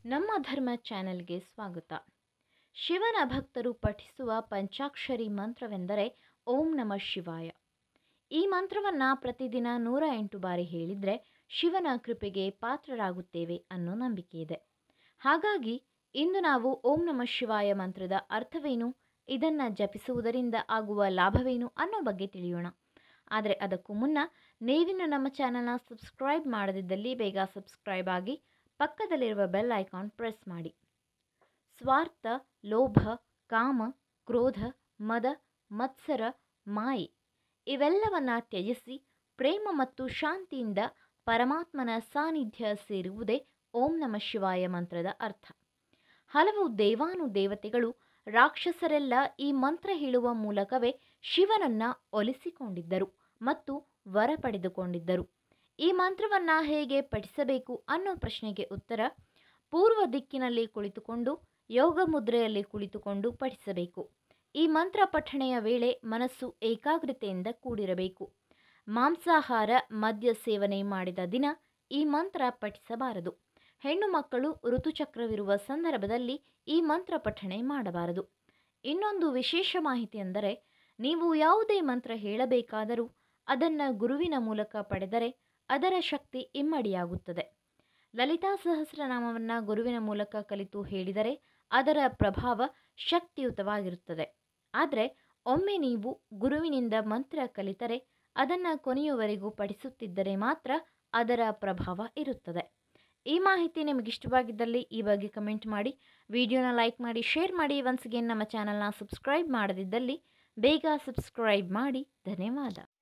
ನಮ್ಮ ಧರ್ಮ ಚಾನೆಲ್ಗೆ ಸ್ವಾಗತ ಶಿವನ ಭಕ್ತರು ಪಠಿಸುವ ಪಂಚಾಕ್ಷರಿ ಮಂತ್ರವೆಂದರೆ ಓಂ ನಮಃ ಶಿವಾಯ ಈ ಮಂತ್ರವನ್ನು ಪ್ರತಿದಿನ ನೂರ ಎಂಟು ಬಾರಿ ಹೇಳಿದರೆ ಶಿವನ ಕೃಪೆಗೆ ಪಾತ್ರರಾಗುತ್ತೇವೆ ಅನ್ನೋ ನಂಬಿಕೆ ಇದೆ ಹಾಗಾಗಿ ಇಂದು ನಾವು ಓಂ ನಮಃ ಶಿವಾಯ ಮಂತ್ರದ ಅರ್ಥವೇನು ಇದನ್ನು ಜಪಿಸುವುದರಿಂದ ಆಗುವ ಲಾಭವೇನು ಅನ್ನೋ ಬಗ್ಗೆ ತಿಳಿಯೋಣ ಆದರೆ ಅದಕ್ಕೂ ಮುನ್ನ ನೀವಿನ್ನು ನಮ್ಮ ಚಾನಲ್ನ ಸಬ್ಸ್ಕ್ರೈಬ್ ಮಾಡದಿದ್ದಲ್ಲಿ ಬೇಗ ಸಬ್ಸ್ಕ್ರೈಬ್ ಆಗಿ ಪಕ್ಕದಲ್ಲಿರುವ ಬೆಲ್ ಐಕಾನ್ ಪ್ರೆಸ್ ಮಾಡಿ ಸ್ವಾರ್ಥ ಲೋಭ ಕಾಮ ಕ್ರೋಧ ಮದ ಮತ್ಸರ ಮಾಯೆ ಇವೆಲ್ಲವನ್ನ ತ್ಯಜಿಸಿ ಪ್ರೇಮ ಮತ್ತು ಶಾಂತಿಯಿಂದ ಪರಮಾತ್ಮನ ಸಾನ್ನಿಧ್ಯ ಸೇರುವುದೇ ಓಂ ನಮಃ ಶಿವಾಯ ಮಂತ್ರದ ಅರ್ಥ ಹಲವು ದೇವಾನುದೇವತೆಗಳು ರಾಕ್ಷಸರೆಲ್ಲ ಈ ಮಂತ್ರ ಹೇಳುವ ಮೂಲಕವೇ ಶಿವನನ್ನ ಒಲಿಸಿಕೊಂಡಿದ್ದರು ಮತ್ತು ವರ ಪಡೆದುಕೊಂಡಿದ್ದರು ಈ ಮಂತ್ರವನ್ನ ಹೇಗೆ ಪಠಿಸಬೇಕು ಅನ್ನೋ ಪ್ರಶ್ನೆಗೆ ಉತ್ತರ ಪೂರ್ವ ದಿಕ್ಕಿನಲ್ಲಿ ಕುಳಿತುಕೊಂಡು ಯೋಗ ಮುದ್ರೆಯಲ್ಲಿ ಕುಳಿತುಕೊಂಡು ಪಠಿಸಬೇಕು ಈ ಮಂತ್ರ ಪಠಣೆಯ ವೇಳೆ ಮನಸ್ಸು ಏಕಾಗ್ರತೆಯಿಂದ ಕೂಡಿರಬೇಕು ಮಾಂಸಾಹಾರ ಮದ್ಯ ಸೇವನೆ ಮಾಡಿದ ದಿನ ಈ ಮಂತ್ರ ಪಠಿಸಬಾರದು ಹೆಣ್ಣು ಮಕ್ಕಳು ಋತುಚಕ್ರವಿರುವ ಸಂದರ್ಭದಲ್ಲಿ ಈ ಮಂತ್ರ ಪಠಣೆ ಮಾಡಬಾರದು ಇನ್ನೊಂದು ವಿಶೇಷ ಮಾಹಿತಿ ಎಂದರೆ ನೀವು ಯಾವುದೇ ಮಂತ್ರ ಹೇಳಬೇಕಾದರೂ ಅದನ್ನು ಗುರುವಿನ ಮೂಲಕ ಪಡೆದರೆ ಅದರ ಶಕ್ತಿ ಇಮ್ಮಡಿಯಾಗುತ್ತದೆ ಲಲಿತಾ ಸಹಸ್ರನಾಮವನ್ನು ಗುರುವಿನ ಮೂಲಕ ಕಲಿತು ಹೇಳಿದರೆ ಅದರ ಪ್ರಭಾವ ಶಕ್ತಿಯುತವಾಗಿರುತ್ತದೆ ಆದರೆ ಒಮ್ಮೆ ನೀವು ಗುರುವಿನಿಂದ ಮಂತ್ರ ಕಲಿತರೆ ಅದನ್ನು ಕೊನೆಯುವರೆಗೂ ಪಠಿಸುತ್ತಿದ್ದರೆ ಮಾತ್ರ ಅದರ ಪ್ರಭಾವ ಇರುತ್ತದೆ ಈ ಮಾಹಿತಿ ನಿಮಗೆ ಇಷ್ಟವಾಗಿದ್ದಲ್ಲಿ ಈ ಬಗ್ಗೆ ಕಮೆಂಟ್ ಮಾಡಿ ವಿಡಿಯೋನ ಲೈಕ್ ಮಾಡಿ ಶೇರ್ ಮಾಡಿ ಒನ್ಸ್ ಅಗೇನ್ ನಮ್ಮ ಚಾನಲ್ನ ಸಬ್ಸ್ಕ್ರೈಬ್ ಮಾಡದಿದ್ದಲ್ಲಿ ಬೇಗ ಸಬ್ಸ್ಕ್ರೈಬ್ ಮಾಡಿ ಧನ್ಯವಾದ